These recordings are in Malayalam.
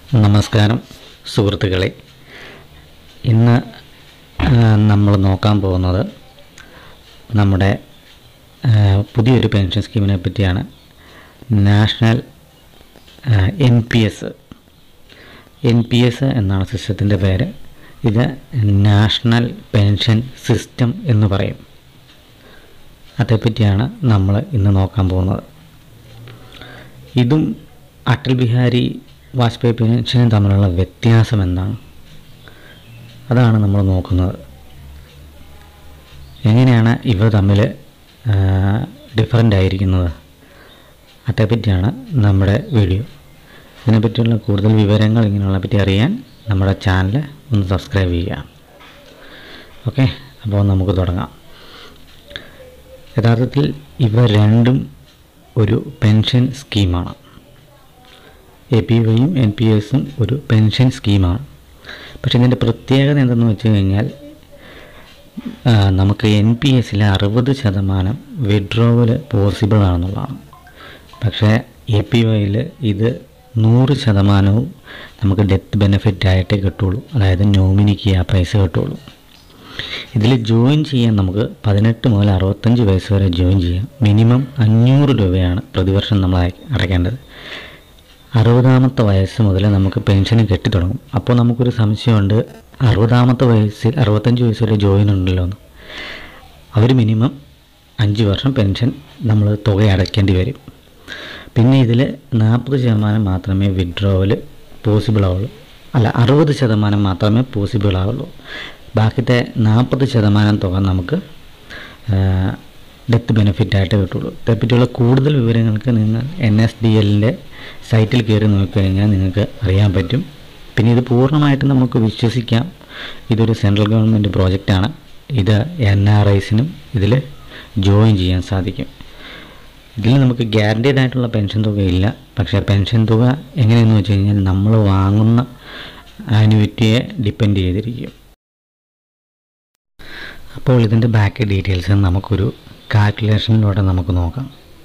നമസ്കാരം സുഹൃത്തുക്കളെ ഇന്ന് നമ്മൾ നോക്കാൻ പോകുന്നത് നമ്മുടെ ആ, പുതിയൊരു പെൻഷൻ സ്കീമിനെ പറ്റിയാണ് national N P S N P S എന്നാണ് സിസ്റ്റത്തിൻ്റെ പേര് ഇത് നാഷണൽ പെൻഷൻ സിസ്റ്റം എന്ന് പറയും അതേപ്പറ്റിയാണ് നമ്മൾ ഇന്ന് നോക്കാൻ പോകുന്നത് ഇതും അടൽ ബിഹാരി വാജ്പേയി പെൻഷനും തമ്മിലുള്ള വ്യത്യാസം എന്താണ് അതാണ് നമ്മൾ നോക്കുന്നത് എങ്ങനെയാണ് ഇവ തമ്മിൽ ഡിഫറൻ്റ് ആയിരിക്കുന്നത് അതേപ്പറ്റിയാണ് നമ്മുടെ വീഡിയോ ഇതിനെപ്പറ്റിയുള്ള കൂടുതൽ വിവരങ്ങൾ ഇങ്ങനെയുള്ള പറ്റി അറിയാൻ നമ്മുടെ ചാനൽ ഒന്ന് സബ്സ്ക്രൈബ് ചെയ്യുക ഓക്കെ അപ്പോൾ നമുക്ക് തുടങ്ങാം യഥാർത്ഥത്തിൽ ഇവ രണ്ടും ഒരു പെൻഷൻ സ്കീമാണ് എ പി വൈയും എൻ പി എസും ഒരു പെൻഷൻ സ്കീമാണ് പക്ഷേ ഇതിൻ്റെ പ്രത്യേകത എന്തെന്ന് വെച്ച് കഴിഞ്ഞാൽ ആ, നമുക്ക് എൻ പി എസിൽ അറുപത് ശതമാനം വിഡ്രോവൽ പോസിബിൾ ആണെന്നുള്ളതാണ് പക്ഷേ എ പി വൈയിൽ ഇത് നൂറ് ശതമാനവും നമുക്ക് ഡെത്ത് ബെനിഫിറ്റ് ആയിട്ടേ കിട്ടുള്ളൂ അതായത് നോമിനിക്ക് ആ പൈസ കിട്ടുള്ളൂ ഇതിൽ ജോയിൻ ചെയ്യാൻ നമുക്ക് പതിനെട്ട് മുതൽ അറുപത്തഞ്ച് വയസ്സ് വരെ ജോയിൻ ചെയ്യാം മിനിമം അഞ്ഞൂറ് രൂപയാണ് പ്രതിവർഷം നമ്മൾ അയ- അടയ്ക്കേണ്ടത് അറുപതാമത്തെ വയസ്സ് മുതൽ നമുക്ക് പെൻഷൻ കെട്ടിത്തുടങ്ങും അപ്പോൾ നമുക്കൊരു സംശയമുണ്ട് അറുപതാമത്തെ വയസ്സിൽ അറുപത്തഞ്ച് വയസ്സ് വരെ ജോയിൻ ഉണ്ടല്ലോ എന്ന് അവർ മിനിമം അഞ്ച് വർഷം പെൻഷൻ നമ്മൾ തുക അടയ്ക്കേണ്ടി വരും പിന്നെ ഇതിൽ നാൽപ്പത് ശതമാനം മാത്രമേ വിഡ്രോവൽ പോസിബിൾ ആവുള്ളൂ അല്ല അറുപത് ശതമാനം മാത്രമേ പോസിബിൾ ആവുള്ളൂ ബാക്കിത്തെ നാൽപ്പത് ശതമാനം തുക നമുക്ക് ഡെത്ത് ബെനിഫിറ്റ് ആയിട്ട് കിട്ടുള്ളൂ ഇതേപ്പറ്റിയുള്ള കൂടുതൽ വിവരങ്ങൾക്ക് നിങ്ങൾ എൻ എസ് ഡി എല്ലിൻ്റെ സൈറ്റിൽ കയറി നോക്കിക്കഴിഞ്ഞാൽ നിങ്ങൾക്ക് അറിയാൻ പറ്റും പിന്നെ ഇത് പൂർണ്ണമായിട്ടും നമുക്ക് വിശ്വസിക്കാം ഇതൊരു സെൻട്രൽ ഗവൺമെൻറ് പ്രോജക്റ്റാണ് ഇത് എൻ ആർ ഐസിനും ഇതിൽ ജോയിൻ ചെയ്യാൻ സാധിക്കും ഇതിൽ നമുക്ക് ഗ്യാരണ്ടീഡ് ആയിട്ടുള്ള പെൻഷൻ തുക ഇല്ല പക്ഷേ പെൻഷൻ തുക എങ്ങനെയെന്ന് വെച്ച് കഴിഞ്ഞാൽ നമ്മൾ വാങ്ങുന്ന ആനുവിറ്റിയെ ഡിപ്പെൻഡ് ചെയ്തിരിക്കും അപ്പോൾ ഇതിൻ്റെ ബാക്കി ഡീറ്റെയിൽസ് നമുക്കൊരു കാൽക്കുലേഷനിലൂടെ നമുക്ക് നോക്കാം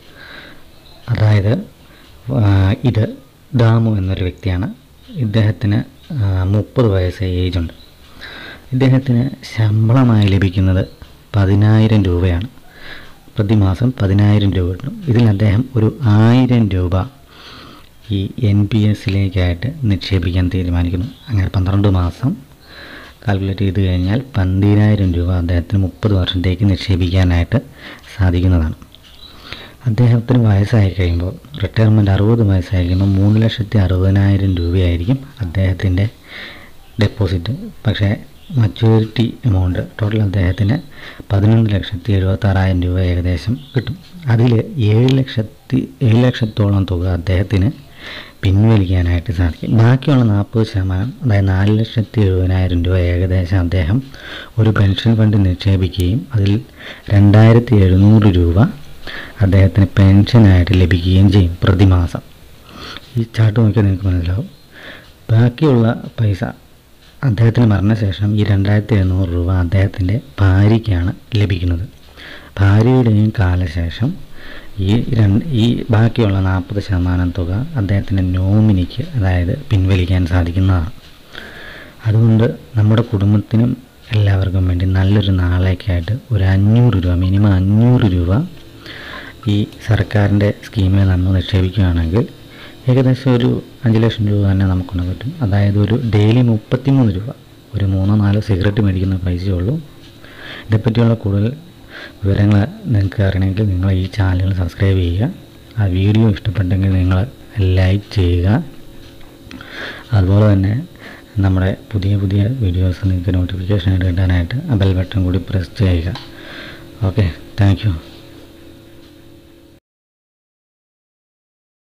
അതായത് ആ, ഇത് ദാമു എന്നൊരു വ്യക്തിയാണ് ഇദ്ദേഹത്തിന് മുപ്പത് വയസ്സ് ഏജുണ്ട് ഇദ്ദേഹത്തിന് ശമ്പളമായി ലഭിക്കുന്നത് പതിനായിരം രൂപയാണ് പ്രതിമാസം പതിനായിരം രൂപ കിട്ടും ഇതിൽ അദ്ദേഹം ഒരു ആയിരം രൂപ ഈ എൻ പി എസിലേക്കായിട്ട് നിക്ഷേപിക്കാൻ തീരുമാനിക്കുന്നു അങ്ങനെ പന്ത്രണ്ട് മാസം കാൽക്കുലേറ്റ് ചെയ്ത് കഴിഞ്ഞാൽ പന്തിരായിരം രൂപ അദ്ദേഹത്തിന് മുപ്പത് വർഷത്തേക്ക് നിക്ഷേപിക്കാനായിട്ട് സാധിക്കുന്നതാണ് അദ്ദേഹത്തിന് വയസ്സായി കഴിയുമ്പോൾ റിട്ടയർമെൻറ്റ് അറുപത് വയസ്സായി കഴിയുമ്പോൾ മൂന്ന് ലക്ഷത്തി അറുപതിനായിരം രൂപയായിരിക്കും അദ്ദേഹത്തിൻ്റെ ഡെപ്പോസിറ്റ് പക്ഷേ മച്യൂരിറ്റി എമൗണ്ട് ടോട്ടൽ അദ്ദേഹത്തിന് പതിനൊന്ന് ലക്ഷത്തി എഴുപത്താറായിരം രൂപ ഏകദേശം കിട്ടും അതിൽ ഏഴ് ലക്ഷത്തി ഏഴ് ലക്ഷത്തോളം തുക അദ്ദേഹത്തിന് പിൻവലിക്കാനായിട്ട് സാധിക്കും ബാക്കിയുള്ള നാൽപ്പത് ശതമാനം അതായത് നാല് ലക്ഷത്തി എഴുപതിനായിരം രൂപ ഏകദേശം അദ്ദേഹം ഒരു പെൻഷൻ ഫണ്ട് നിക്ഷേപിക്കുകയും അതിൽ രണ്ടായിരത്തി എഴുന്നൂറ് രൂപ അദ്ദേഹത്തിന് പെൻഷനായിട്ട് ലഭിക്കുകയും ചെയ്യും പ്രതിമാസം ഈ ചാർട്ട് നോക്കിയാൽ നിങ്ങൾക്ക് മനസ്സിലാവും ബാക്കിയുള്ള പൈസ അദ്ദേഹത്തിന് മരണശേഷം ഈ രണ്ടായിരത്തി എഴുന്നൂറ് രൂപ അദ്ദേഹത്തിൻ്റെ ഭാര്യയ്ക്കാണ് ലഭിക്കുന്നത് ഭാര്യയുടെയും കാലശേഷം ഈ രണ്ട് ഈ ബാക്കിയുള്ള നാൽപ്പത് ശതമാനം തുക അദ്ദേഹത്തിൻ്റെ നോമിനിക്ക് അതായത് പിൻവലിക്കാൻ സാധിക്കുന്നതാണ് അതുകൊണ്ട് നമ്മുടെ കുടുംബത്തിനും എല്ലാവർക്കും വേണ്ടി നല്ലൊരു നാളേക്കായിട്ട് ഒരു അഞ്ഞൂറ് രൂപ മിനിമം അഞ്ഞൂറ് രൂപ ഈ സർക്കാരിൻ്റെ സ്കീമിൽ നമ്മൾ നിക്ഷേപിക്കുകയാണെങ്കിൽ ഏകദേശം ഒരു അഞ്ച് ലക്ഷം രൂപ തന്നെ നമുക്കൊണ്ട് പറ്റും അതായത് ഒരു ഡെയിലി മുപ്പത്തിമൂന്ന് രൂപ ഒരു മൂന്നോ നാലോ സിഗരറ്റ് മേടിക്കുന്ന പൈസയേ ഉള്ളൂ ഇതേപ്പറ്റിയുള്ള കൂടുതൽ വിവരങ്ങൾ നിങ്ങൾക്ക് അറിയണമെങ്കിൽ നിങ്ങൾ ഈ ചാനൽ സബ്സ്ക്രൈബ് ചെയ്യുക ആ വീഡിയോ ഇഷ്ടപ്പെട്ടെങ്കിൽ നിങ്ങൾ ലൈക്ക് ചെയ്യുക അതുപോലെ തന്നെ നമ്മുടെ പുതിയ പുതിയ വീഡിയോസ് നിങ്ങൾക്ക് നോട്ടിഫിക്കേഷൻ ആയിട്ട് കിട്ടാനായിട്ട് ആ ബെൽ ബട്ടൺ കൂടി പ്രസ് ചെയ്യുക ഓക്കെ താങ്ക് യു